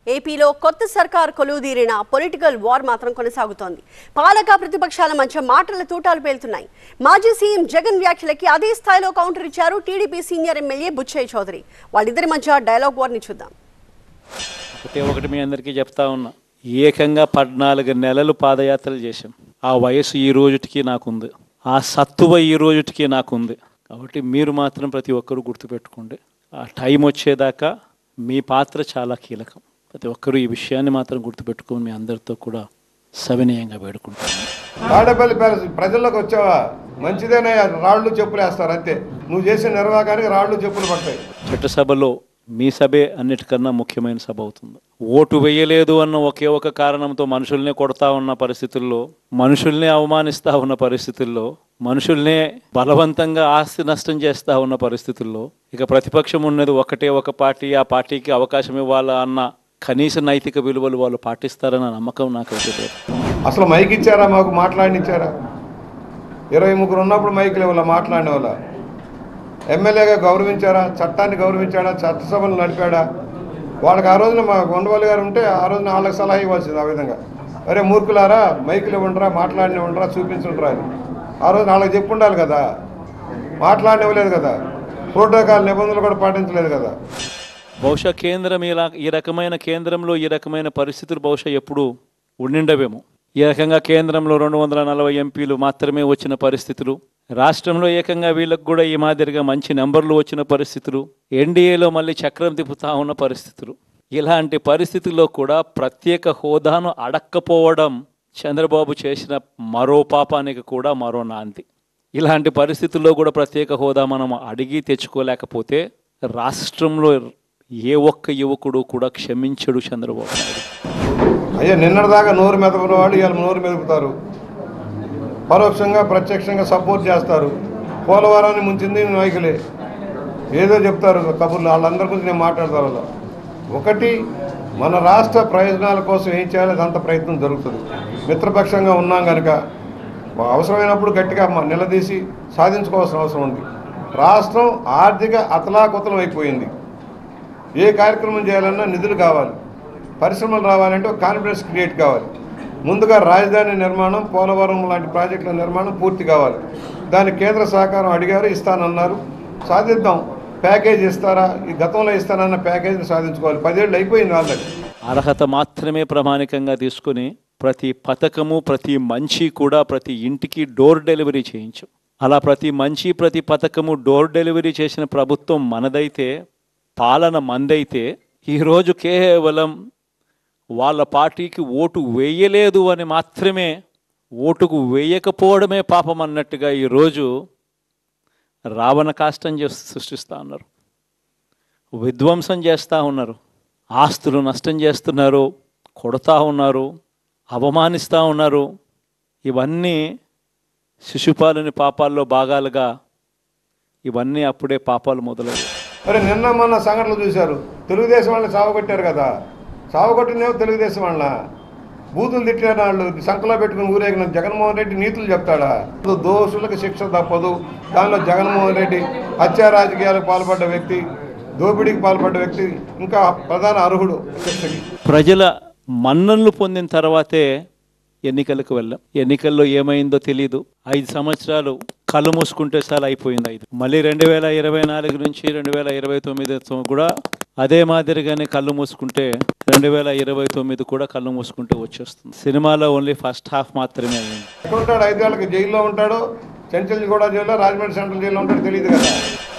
ఏపీలో కొత్త సర్కార్ కొలువుదీరిన పొలిటికల్ వార్ మాత్రం కొనసాగుతోంది పాలక ప్రతిపక్షాల మధ్య మాటల తూటాలు పేలుతున్నాయి మాజీ సీఎం జగన్ వ్యాఖ్యలకి అదే స్థాయిలో కౌంటర్ ఇచ్చారు TDP senior MLA Buchaiah Chowdary వాళ్ళిద్దరి మధ్య డైలాగ్ వార్ని చూద్దాం ఒకటే ఒకటి మీ అందరికీ చెప్తా ఉన్నా ఏకంగా పద్నాలుగు నెలలు పాదయాత్రలు చేశాం ఆ వయసు ఈ రోజుటికి నాకుంది ఆ సత్తువ ఈ రోజుటికి నాకుంది కాబట్టి మీరు మాత్రం ప్రతి ఒక్కరూ గుర్తుపెట్టుకోండి ఆ టైం వచ్చేదాకా మీ పాత్ర చాలా కీలకం ప్రతి ఒక్కరూ ఈ విషయాన్ని మాత్రం గుర్తుపెట్టుకొని మీ అందరితో కూడా సవినయంగా వేడుకుంటాను తాడేపల్లి ప్యాలెస్ ప్రజల్లోకి వచ్చావా మంచిదేనే రాళ్ళు చెప్పులు వేస్తారు అంతే నువ్వు చేసే నిర్వాహానికి రాళ్ళు చెప్పులు పడతాయి చట్టసభలో మీ సభే అన్నిటికన్నా ముఖ్యమైన సభ అవుతుంది ఓటు వేయలేదు అన్న ఒకే ఒక కారణంతో మనుషుల్నే కొడతా ఉన్న పరిస్థితుల్లో మనుషుల్నే అవమానిస్తా ఉన్న పరిస్థితుల్లో మనుషుల్నే బలవంతంగా ఆస్తి నష్టం చేస్తా ఉన్న పరిస్థితుల్లో ఇక ప్రతిపక్షం ఉన్నది ఒకటే ఒక పార్టీ ఆ పార్టీకి అవకాశం ఇవ్వాలా అన్న కనీస నైతిక విలువలు వాళ్ళు పాటిస్తారన్న నమ్మకం నాకు అయితే లేదు అసలు మైక్ ఇచ్చారా మాకు మాట్లాడినిచ్చారా ఇరవై ముగ్గురు ఉన్నప్పుడు మైకులు ఇవ్వాల మాట్లాడిన వాళ్ళ ఎమ్మెల్యేగా గౌరవించారా చట్టాన్ని గౌరవించాడా చట్టసభలు నడిపాడా వాళ్ళకి ఆ రోజున మా ఉండవల్లి గారు ఉంటే ఆ రోజున వాళ్ళకి సలహా ఇవ్వాల్సింది ఆ విధంగా అరే మూర్ఖులారా మైకులు ఇవ్వండిరా మాట్లాడిన ఉండరా చూపించుండ్రా అని ఆ రోజున వాళ్ళకి చెప్పు ఉండాలి కదా మాట్లాడినివ్వలేదు కదా ప్రోటోకాల్ నిబంధనలు కూడా పాటించలేదు కదా బహుశా కేంద్రం ఇలా ఈ రకమైన కేంద్రంలో ఈ రకమైన పరిస్థితులు బహుశా ఎప్పుడు ఉండిండవేమో ఈ రకంగా కేంద్రంలో రెండు వందల నలభై ఎంపీలు మాత్రమే వచ్చిన పరిస్థితులు రాష్ట్రంలో ఏకంగా వీళ్ళకు కూడా ఈ మాదిరిగా మంచి నెంబర్లు వచ్చిన పరిస్థితులు ఎన్డీఏలో మళ్ళీ చక్రం తిప్పుతా ఉన్న పరిస్థితులు ఇలాంటి పరిస్థితుల్లో కూడా ప్రత్యేక హోదాను అడక్కపోవడం చంద్రబాబు చేసిన మరో పాపానికి కూడా మరో నాంది ఇలాంటి పరిస్థితుల్లో కూడా ప్రత్యేక హోదా మనం అడిగి తెచ్చుకోలేకపోతే రాష్ట్రంలో ఏ ఒక్క యువకుడు కూడా క్షమించడు చంద్రబాబు నాయుడు అయ్యా నిన్నటిదాకా నోరు మెదపని వాళ్ళు ఇవాళ నోరు మెదుపుతారు పరోక్షంగా ప్రత్యక్షంగా సపోర్ట్ చేస్తారు పోలవరాన్ని ముంచింది నాయకులే ఏదో చెప్తారు కబుర్లు వాళ్ళందరి గురించి నేను మాట్లాడతాను వాళ్ళ ఒకటి మన రాష్ట్ర ప్రయోజనాల కోసం ఏం చేయాలో అంత ప్రయత్నం జరుగుతుంది మిత్రపక్షంగా ఉన్నాం కనుక అవసరమైనప్పుడు గట్టిగా మ- నిలదీసి సాధించుకోవాల్సిన అవసరం ఉంది రాష్ట్రం ఆర్థిక అతలాకుతలం అయిపోయింది ఏ కార్యక్రమం చేయాలన్నా నిధులు కావాలి పరిశ్రమలు రావాలంటే ఒక కాన్ఫిడెన్స్ క్రియేట్ కావాలి ముందుగా రాజధాని నిర్మాణం పోలవరం లాంటి ప్రాజెక్టుల నిర్మాణం పూర్తి కావాలి దానికి కేంద్ర సహకారం అడిగారు ఇస్తానన్నారు సాధిద్దాం ప్యాకేజ్ ఇస్తారా ఈ గతంలో ఇస్తానన్న ప్యాకేజీని సాధించుకోవాలి పదేళ్ళు అయిపోయింది ఆల్రెడీ అర్హత మాత్రమే ప్రామాణికంగా తీసుకుని ప్రతి పథకము ప్రతి మంచి కూడా ప్రతి ఇంటికి డోర్ డెలివరీ చేయించాం అలా ప్రతి మంచి ప్రతి పథకము డోర్ డెలివరీ చేసిన ప్రభుత్వం మనదైతే పాలన మందైతే ఈరోజు కేవలం వాళ్ళ పార్టీకి ఓటు వేయలేదు అని మాత్రమే ఓటుకు వేయకపోవడమే పాపం అన్నట్టుగా ఈరోజు రావణ కాష్టం చేసి సృష్టిస్తూ ఉన్నారు విధ్వంసం చేస్తూ ఉన్నారు ఆస్తులు నష్టం చేస్తున్నారు కొడతా ఉన్నారు అవమానిస్తూ ఉన్నారు ఇవన్నీ శిశుపాలుని పాపాల్లో భాగాలుగా ఇవన్నీ అప్పుడే పాపాలు మొదలయ్యాయి మరి నిన్న మొన్న సంఘటనలు చూశారు తెలుగుదేశం వాళ్ళని సావగొట్టారు కదా సావగొట్టినేమో తెలుగుదేశం వాళ్ళ బూతులు తిట్టిన వాళ్ళు సంకలో పెట్టుకుని ఊరేగిన జగన్మోహన్ రెడ్డి నీతులు చెప్తాడా దోషులకు శిక్ష తప్పదు దానిలో జగన్మోహన్ రెడ్డి హత్యా రాజకీయాలకు పాల్పడ్డ వ్యక్తి దోపిడీకి పాల్పడ్డ వ్యక్తి ఇంకా ప్రధాన అర్హుడు శిక్షకి ప్రజల మన్ననలు పొందిన తర్వాతే ఎన్నికలకు వెళ్ళాం ఎన్నికల్లో ఏమైందో తెలియదు ఐదు సంవత్సరాలు కళ్ళు మూసుకుంటే చాలా అయిపోయింది ఐదు మళ్ళీ రెండు వేల ఇరవై నాలుగు నుంచి రెండు వేల ఇరవై తొమ్మిది కూడా అదే మాదిరిగానే కళ్ళు మూసుకుంటే రెండు వేల ఇరవై తొమ్మిది కూడా కళ్ళు మూసుకుంటే వచ్చేస్తుంది సినిమాలో ఓన్లీ ఫస్ట్ హాఫ్ మాత్రమే అయింది ఎక్కడ ఉంటాడు ఐదేళ్ళకి జైల్లో ఉంటాడో చెంచల్ కూడా జైల్లో రాజమండ్రి సెంట్రల్ జైల్లో ఉంటాడో తెలియదు కదా